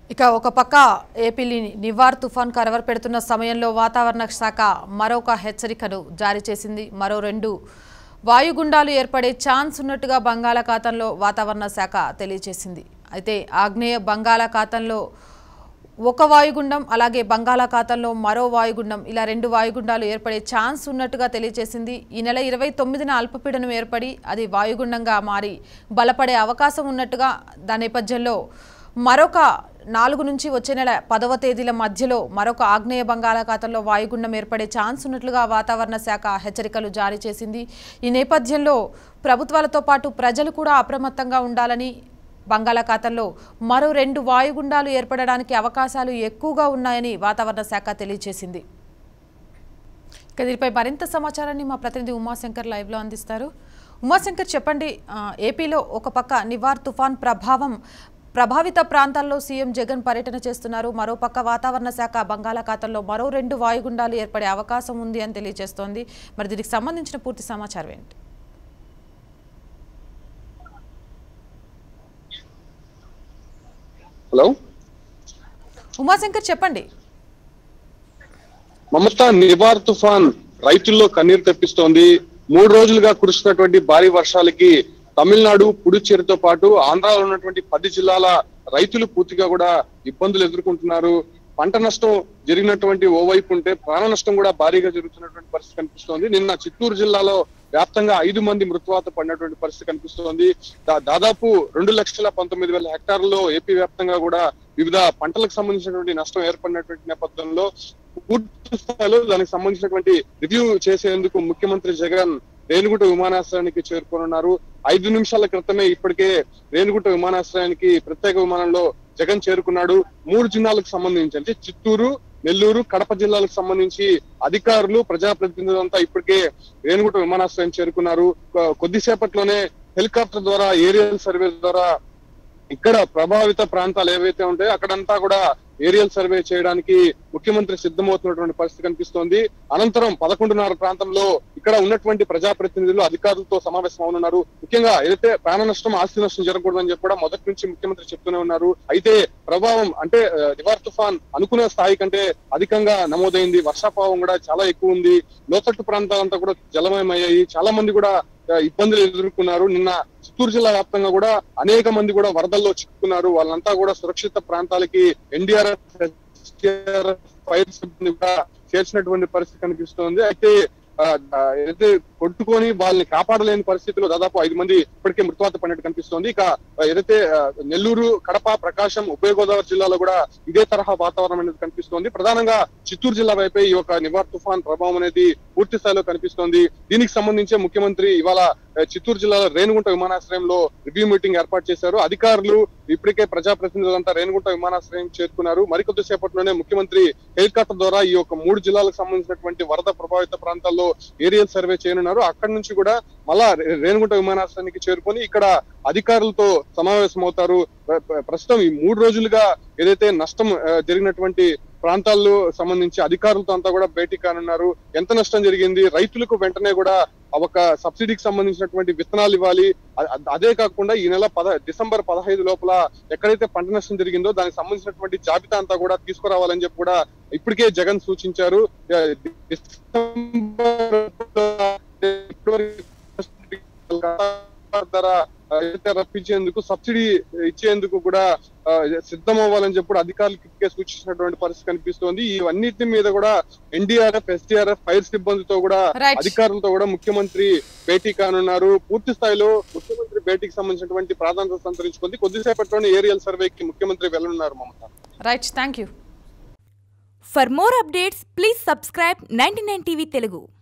ఇక ఒక పక్క ఏపీని నివార్ తుఫాన్ కరవర్ పెడుతున్న సమయంలో వాతావరణ శాఖ మరొక హెచ్చరికను జారీ చేసింది మరో రెండు వాయుగుండాలు ఏర్పడే ఛాన్స్ ఉన్నట్టుగా బంగాళాఖాతంలో వాతావరణ శాఖ తెలియజేసింది అయితే ఆగ్నేయ బంగాళాఖాతంలో ఒక వాయుగుండం అలాగే బంగాళాఖాతంలో మరో వాయుగుండం ఇలా రెండు వాయుగుండాలు ఏర్పడే ఛాన్స్ ఉన్నట్టుగా తెలియజేసింది ఈ నెల ఇరవై తొమ్మిదిన అల్పపీడనం ఏర్పడి అది వాయుగుండంగా మారి బలపడే అవకాశం ఉన్నట్టుగా దాని నేపథ్యంలో మరొక నాలుగు నుంచి వచ్చే నెల పదవ తేదీల మధ్యలో మరొక ఆగ్నేయ బంగాళాఖాతంలో వాయుగుండం ఏర్పడే ఛాన్స్ ఉన్నట్లుగా వాతావరణ శాఖ హెచ్చరికలు జారీ చేసింది ఈ నేపథ్యంలో ప్రభుత్వాలతో పాటు ప్రజలు కూడా అప్రమత్తంగా ఉండాలని బంగాళాఖాతంలో మరో రెండు వాయుగుండాలు ఏర్పడడానికి అవకాశాలు ఎక్కువగా ఉన్నాయని వాతావరణ శాఖ తెలియజేసింది ఇక దీనిపై మరింత సమాచారాన్ని మా ప్రతినిధి ఉమాశంకర్ లైవ్లో అందిస్తారు ఉమాశంకర్ చెప్పండి ఆ, ఏపీలో ఒక పక్క నివార్ తుఫాన్ ప్రభావం ప్రభావిత ప్రాంతాల్లో సీఎం జగన్ పర్యటన చేస్తున్నారు మరోపక్క వాతావరణ శాఖ బంగాళాఖాతంలో మరో రెండు వాయుగుండాలు ఏర్పడే అవకాశం ఉంది అని తెలియజేస్తోంది మరి దీనికి సంబంధించిన పూర్తి సమాచారం ఏంటి హలో ఉమాశంకర్ చెప్పండి మమతా నివార్ తుఫాన్ రైతుల్లో కన్నీరు తెప్పిస్తోంది మూడు రోజులుగా కురుస్తున్నటువంటి భారీ వర్షాలకి తమిళనాడు పుడుచ్చేరితో పాటు ఆంధ్రాలో ఉన్నటువంటి పది జిల్లాల రైతులు పూర్తిగా కూడా ఇబ్బందులు ఎదుర్కొంటున్నారు పంట నష్టం జరిగినటువంటి ఓవైపు ఉంటే ప్రాణ నష్టం కూడా భారీగా జరుగుతున్నటువంటి పరిస్థితి కనిపిస్తోంది నిన్న చిత్తూరు జిల్లాలో వ్యాప్తంగా ఐదు మంది మృతువాత పడినటువంటి పరిస్థితి కనిపిస్తోంది దా- దాదాపు రెండు లక్షల పంతొమ్మిది వేల హెక్టార్లలో ఏపీ వ్యాప్తంగా కూడా వివిధ పంటలకు సంబంధించినటువంటి నష్టం ఏర్పడినటువంటి నేపథ్యంలో పూర్తి స్థాయిలో దానికి సంబంధించినటువంటి రివ్యూ చేసేందుకు ముఖ్యమంత్రి జగన్ రేణుగుంట విమానాశ్రయానికి చేరుకోనున్నారు ఐదు నిమిషాల క్రితమే ఇప్పటికే రేణుగుంట విమానాశ్రయానికి ప్రత్యేక విమానంలో జగన్ చేరుకున్నాడు మూడు జిల్లాలకు సంబంధించి అంటే చిత్తూరు నెల్లూరు కడప జిల్లాలకు సంబంధించి అధికారులు ప్రజాప్రతినిధులంతా ఇప్పటికే రేణుగుంట విమానాశ్రయం చేరుకున్నారు కొ- కొద్దిసేపట్లోనే హెలికాప్టర్ ద్వారా ఏరియల్ సర్వే ద్వారా ఇక్కడ ప్రభావిత ప్రాంతాలు ఏవైతే ఉంటాయో అక్కడంతా కూడా ఏరియల్ సర్వే చేయడానికి ముఖ్యమంత్రి సిద్ధమవుతున్నటువంటి పరిస్థితి కనిపిస్తోంది అనంతరం పదకొండున్నర ప్రాంతంలో ఇక్కడ ఉన్నటువంటి ప్రజాప్రతినిధులు అధికారులతో సమావేశం అవనున్నారు ముఖ్యంగా ఏదైతే ప్రాణ నష్టం ఆస్తి నష్టం జరగకూడదని చెప్పి కూడా మొదటి నుంచి ముఖ్యమంత్రి చెప్తూనే ఉన్నారు అయితే ప్రభావం అంటే ఆ, నివార్ తుఫాన్ అనుకున్న స్థాయి కంటే అధికంగా నమోదైంది వర్షాభావం కూడా చాలా ఎక్కువ ఉంది లోతట్టు ప్రాంతాలంతా కూడా జలమయమయ్యాయి చాలా మంది కూడా ఆ, ఇబ్బందులు ఎదుర్కొన్నారు నిన్న చిత్తూరు జిల్లా వ్యాప్తంగా కూడా అనేక మంది కూడా వరదల్లో చిక్కుకున్నారు వాళ్ళంతా కూడా సురక్షిత ప్రాంతాలకి ఎన్డీఆర్ఎఫ్ ఎస్డీఆర్ఎఫ్ ఫైర్ సిబ్బంది కూడా చేర్చినటువంటి పరిస్థితి కనిపిస్తోంది అయితే ఆ, ఆ, ఏదైతే కొట్టుకొని వాళ్ళని కాపాడలేని పరిస్థితిలో దాదాపు ఐదు మంది ఇప్పటికే మృతువాత పడినట్టు కనిపిస్తోంది ఇక ఆ, ఏదైతే ఆ, నెల్లూరు కడప ప్రకాశం ఉభయ గోదావరి జిల్లాలో కూడా ఇదే తరహా వాతావరణం అనేది కనిపిస్తోంది ప్రధానంగా చిత్తూరు జిల్లా వైపే ఈ యొక్క నివార్ తుఫాన్ ప్రభావం అనేది పూర్తి స్థాయిలో కనిపిస్తోంది దీనికి సంబంధించి ముఖ్యమంత్రి ఇవాళ ఆ, చిత్తూరు జిల్లాలో రేణుగుంట విమానాశ్రయంలో రివ్యూ మీటింగ్ ఏర్పాటు చేశారు అధికారులు ఇప్పటికే ప్రజాప్రతినిధులంతా రేణుగుంట విమానాశ్రయం చేరుకున్నారు మరికొద్ది సేపట్లోనే ముఖ్యమంత్రి హెలికాప్టర్ ద్వారా ఈ యొక్క మూడు జిల్లాలకు సంబంధించినటువంటి వరద ప్రభావిత ప్రాంతాల్లో ఏరియల్ సర్వే చేయనున్నారు అక్కడి నుంచి కూడా మళ్ళా రే- రేణుగుంట విమానాశ్రయానికి చేరుకొని ఇక్కడ అధికారులతో సమావేశం అవుతారు ప్ర- ప్ర- ప్రస్తుతం ఈ మూడు రోజులుగా ఏదైతే నష్టం ఆ, జరిగినటువంటి ప్రాంతాల్లో సంబంధించి అధికారులతో అంతా కూడా భేటీ కానున్నారు ఎంత నష్టం జరిగింది రైతులకు వెంటనే కూడా ఆ ఒక సబ్సిడీకి సంబంధించినటువంటి విత్తనాలు ఇవ్వాలి అ- అ- అదే కాకుండా ఈ నెల పద డిసెంబర్ పదహైదు లోపల ఎక్కడైతే పంట నష్టం జరిగిందో దానికి సంబంధించినటువంటి జాబితా అంతా కూడా తీసుకురావాలని చెప్పి కూడా ఇప్పటికే జగన్ సూచించారు ఆ, డిసెంబర్ ధర అయితే రప్పించేందుకు సబ్సిడీ ఇచ్చేందుకు కూడా ఆ, సిద్ధం అవ్వాలని చెప్పి కూడా అధికారులకు ఇప్పటికే సూచించినటువంటి పరిస్థితి కనిపిస్తోంది ఇవన్నిటి మీద కూడా ఎన్డీఆర్ఎఫ్ ఎస్డీఆర్ఎఫ్ ఫైర్ సిబ్బందితో కూడా Right. అధికారులతో కూడా ముఖ్యమంత్రి భేటీ కానున్నారు పూర్తి స్థాయిలో ముఖ్యమంత్రి భేటీకి సంబంధించినటువంటి ప్రాధాన్యత సంతరించుకుంది కొద్దిసేపట్లోనే ఏరియల్ సర్వేకి ముఖ్యమంత్రి వెళ్ళనున్నారు Mamata right thank you For more updates, please subscribe 99 TV Telugu.